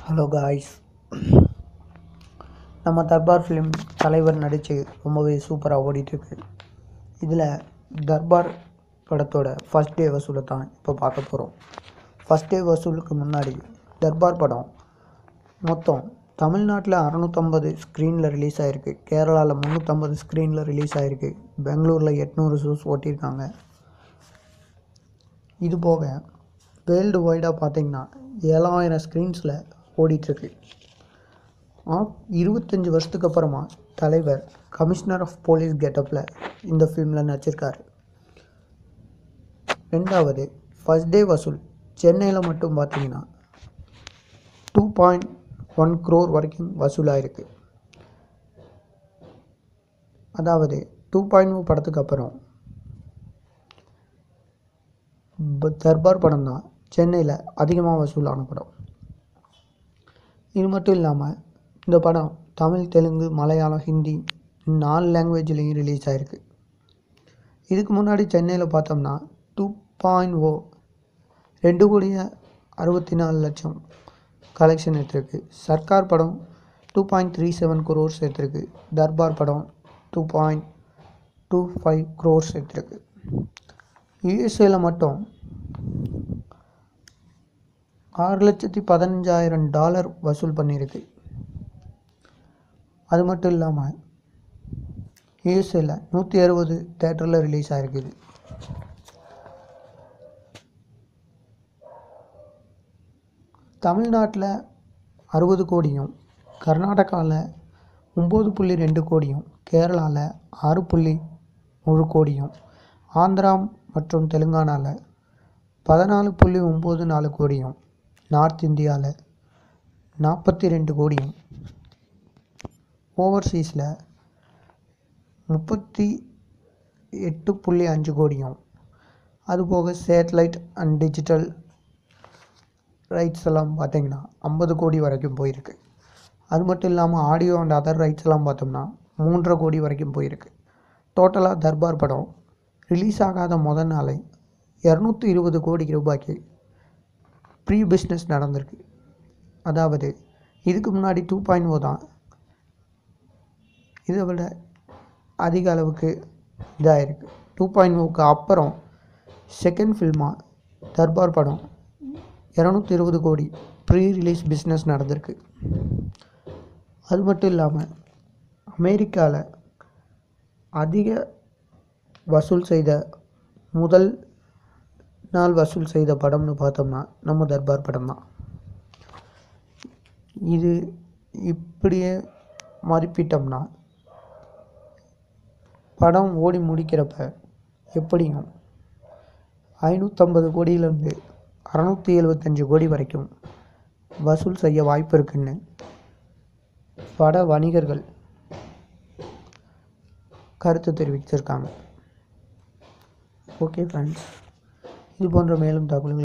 hello guys நம்ம Darbar film தலைவர் நடித்து ரொம்பவே சூப்பராக ஓடிட்டுருக்கு இதில் தர்பார் படத்தோட ஃபஸ்ட் டே வசூலை தான் இப்போ பார்க்க போகிறோம் ஃபஸ்ட் டே வசூலுக்கு முன்னாடி தர்பார் படம் மொத்தம் தமிழ்நாட்டில் அறநூற்றம்பது ஸ்க்ரீனில் ரிலீஸ் ஆகிருக்கு கேரளாவில் முந்நூற்றம்பது ஸ்க்ரீனில் ரிலீஸ் ஆகிருக்கு பெங்களூரில் எட்நூறு ஷோஸ் ஓட்டியிருக்காங்க இது போக வேர்ல்டு வைடாக பார்த்தீங்கன்னா ஏழாயிரம் ஸ்க்ரீன்ஸில் ஓடிட்டுருக்கு இருபத்தஞ்சி வருஷத்துக்கு அப்புறமா தலைவர் கமிஷனர் ஆஃப் போலீஸ் கெட்டப்பில் இந்த ஃபிலிமில் நடிச்சிருக்காரு ரெண்டாவது ஃபஸ்ட் டே வசூல் சென்னையில் மட்டும் பார்த்தீங்கன்னா டூ பாயிண்ட் ஒன் க்ரோர் வரைக்கும் வசூலாயிருக்கு அதாவது டூ பாயிண்ட் படத்துக்கு அப்புறம் ப- தர்பார் படம் தான் சென்னையில் அதிகமாக வசூலான படம் இது மட்டும் இல்லாமல் இந்த படம் தமிழ் தெலுங்கு மலையாளம் ஹிந்தி நாலு லாங்குவேஜ்லேயும் ரிலீஸ் ஆகிருக்கு இதுக்கு முன்னாடி சென்னையில் பார்த்தோம்னா டூ பாயிண்ட் ஓ ரெண்டு கோடிய அறுபத்தி நாலு லட்சம் கலெக்ஷன் எடுத்திருக்கு சர்க்கார் படம் two point three seven crores எடுத்திருக்கு தர்பார் படம் two point two five crores எடுத்திருக்கு யூஎஸ்ஏல மட்டும் ஆறு லட்சத்தி பதினஞ்சாயிரம் டாலர் வசூல் பண்ணியிருக்கு அது மட்டும் இல்லாமல் யூஎஸ்ஏல நூற்றி அறுபது தேட்டரில் ரிலீஸ் ஆகிருக்குது தமிழ்நாட்டில் அறுபது கோடியும் கர்நாடகாவில் ஒம்பது புள்ளி ரெண்டு கோடியும் கேரளாவில் ஆறு புள்ளி ஒரு கோடியும் ஆந்திரா மற்றும் தெலுங்கானாவில் பதினாலு புள்ளி ஒம்பது நாலு கோடியும் நார்த் இந்தியாவில் நாற்பத்தி ரெண்டு கோடியும் ஓவர்சீஸில் முப்பத்தி எட்டு புள்ளி அஞ்சு கோடியும் அதுபோக சேட்டலைட் அண்ட் டிஜிட்டல் ரைட்ஸ் எல்லாம் பார்த்தீங்கன்னா ஐம்பது கோடி வரைக்கும் போயிருக்கு அது மட்டும் இல்லாமல் ஆடியோ அண்ட் அதர் ரைட்ஸ் எல்லாம் பார்த்தோம்னா மூன்றரை கோடி வரைக்கும் போயிருக்கு டோட்டலாக தர்பார் படம் ரிலீஸ் ஆகாத முதல் நாளே இரநூத்தி இருபது கோடி ரூபாய்க்கு ப்ரீ பிஸ்னஸ் நடந்திருக்கு அதாவது இதுக்கு முன்னாடி டூ பாயிண்ட் ஓ தான் இதை விட அதிக அளவுக்கு இதாகிருக்கு டூ பாயிண்ட் ஓக்கு அப்புறம் செகண்ட் ஃபில்மாக தர்பார் படம் இரநூத்தி இருபது கோடி ப்ரீ ரிலீஸ் பிஸ்னஸ் நடந்திருக்கு அது மட்டும் இல்லாமல் அமெரிக்காவில் அதிக வசூல் செய்த முதல் நாள் வசூல் செய்த படம்னு பார்த்தோம்னா நம்ம தர்பார் படம் தான் இது இப்படியே மதிப்பிட்டோம்னா படம் ஓடி முடிக்கிறப்ப எப்படியும் ஐநூற்றம்பது கோடியிலேருந்து அறநூற்றி எழுபத்தஞ்சு கோடி வரைக்கும் வசூல் செய்ய வாய்ப்பு இருக்குன்னு பட வணிகர்கள் கருத்து தெரிவிச்சிருக்காங்க ஓகே ஃப்ரெண்ட்ஸ் இது போன்ற மேலும் தகவல்கள்